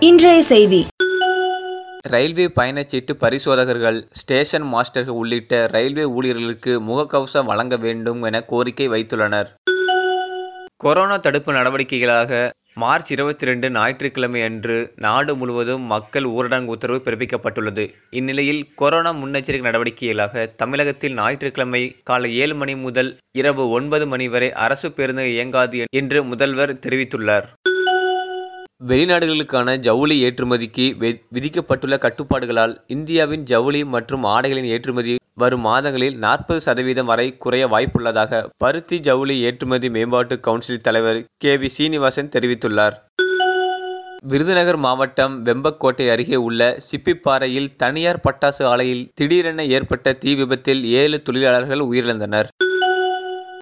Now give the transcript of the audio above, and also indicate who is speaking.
Speaker 1: இன்றைய செய்தி
Speaker 2: ரயில்வே பயணச்சீட்டு பரிசோதகர்கள் ஸ்டேஷன் மாஸ்டர்கள் உள்ளிட்ட ரயில்வே ஊழியர்களுக்கு முகக்கவசம் வழங்க வேண்டும் என கோரிக்கை வைத்துள்ளனர் கொரோனா தடுப்பு நடவடிக்கைகளாக மார்ச் இருபத்தி ரெண்டு ஞாயிற்றுக்கிழமை அன்று நாடு முழுவதும் மக்கள் ஊரடங்கு உத்தரவு பிறப்பிக்கப்பட்டுள்ளது இந்நிலையில் கொரோனா முன்னெச்சரிக்கை நடவடிக்கைகளாக தமிழகத்தில் ஞாயிற்றுக்கிழமை காலை ஏழு மணி முதல் இரவு ஒன்பது மணி வரை அரசு பேருந்து இயங்காது என்று முதல்வர் தெரிவித்துள்ளார் வெளிநாடுகளுக்கான ஜவுளி ஏற்றுமதிக்கு வி- விதிக்கப்பட்டுள்ள கட்டுப்பாடுகளால் இந்தியாவின் ஜவுளி மற்றும் ஆடைகளின் ஏற்றுமதி வரும் மாதங்களில் நாற்பது சதவீதம் வரை குறைய வாய்ப்புள்ளதாக பருத்தி ஜவுளி ஏற்றுமதி மேம்பாட்டு கவுன்சில் தலைவர் கே வி சீனிவாசன் தெரிவித்துள்ளார் விருதுநகர் மாவட்டம் வெம்பக்கோட்டை அருகே உள்ள சிப்பிப்பாறையில் தனியார் பட்டாசு ஆலையில் திடீரென ஏற்பட்ட தீ விபத்தில் ஏழு தொழிலாளர்கள் உயிரிழந்தனர்